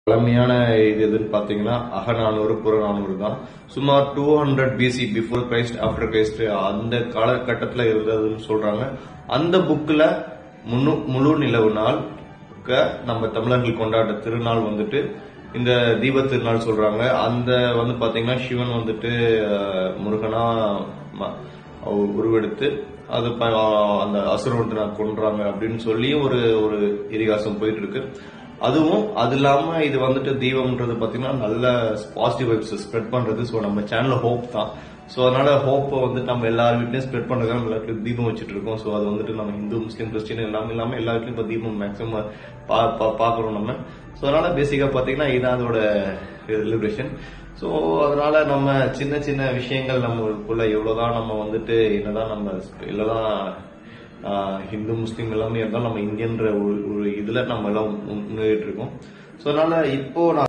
பழமையான இது எதுன்னு பாத்தீங்கன்னா அகநானூறு புறநானூறு தான் சுமார் two hundred BC before Christ after Christ அந்த காலகட்டத்தில் இருந்ததுன்னு சொல்றாங்க அந்த புக்ல முழு முழு நிலவு நாள் க- நம்ம தமிழர்கள் கொண்டாடுற திருநாள் வந்துட்டு இந்த தீப திருநாள் சொல்றாங்க அந்த வந்து பாத்தீங்கன்னா சிவன் வந்துட்டு அஹ், முருகனா ம- அவர் உருவெடுத்து அது ப- அந்த அசுரத்தை நான் கொன்றாங்க அப்படின்னு சொல்லி ஒரு ஒரு இதிகாசம் போயிட்டு இருக்கு அதுவும் அது இல்லாம இது வந்துட்டு தீபம்ன்றது பாத்தீங்கன்னா நல்ல பாசிட்டிவ் வைப்ஸ் ஸ்ப்ரெட் பண்றது ஸோ நம்ம சேனல்ல ஹோப் தான் ஸோ அதனால ஹோப்பை வந்து நம்ம எல்லார் வீட்லயும் ஸ்ப்ரெட் பண்றது நம்ம எல்லா வீட்லயும் தீபம் வச்சுட்டு இருக்கோம் ஸோ அது வந்துட்டு நம்ம இந்து முஸ்லீம் கிறிஸ்டின் எல்லாமே இல்லாம எல்லா வீட்லயும் இப்போ தீபம் மேக்ஸிமம் பா பா- பாக்குறோம் நம்ம ஸோ அதனால பேசிக்கா பாத்தீங்கன்னா இதுதான் அதோட செலிப்ரேஷன் ஸோ அதனால நம்ம சின்ன சின்ன விஷயங்கள் நம்மளுக்குள்ள எவ்வளவுதான் நம்ம வந்துட்டு என்னதான் நம்ம இல்லதான் ஆஹ் ஹிந்து முஸ்லீம் எல்லாமே இருந்தாலும் நம்ம இந்தியன்ற ஒரு ஒரு இதுல நம்ம எல்லாம் முன்னேறிட்டு இருக்கோம் ஸோ அதனால இப்போ நான்